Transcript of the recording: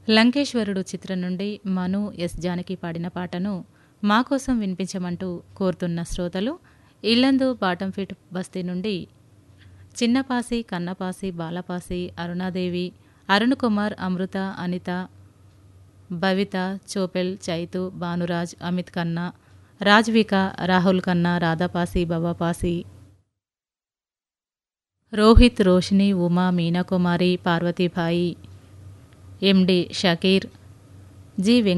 లంకేశ్వరుడు చిత్రం నుండి మను ఎస్ జానకి పాడిన పాటను మా కోసం వినిపించమంటూ కోరుతున్న శ్రోతలు ఇల్లందు బాటంఫిట్ బస్తీ నుండి చిన్నపాసి కన్నపాసి బాలపాసి అరుణాదేవి అరుణ్ కుమార్ అమృత అనిత భవిత చోపెల్ చైతు భానురాజ్ అమిత్ ఖన్నా రాజ్విక రాహుల్ ఖన్నా రాధాపాసి బాబాపాసి రోహిత్ రోషిని ఉమా మీనాకుమారి పార్వతీభాయి ఎండి షకీర్ జి వెంక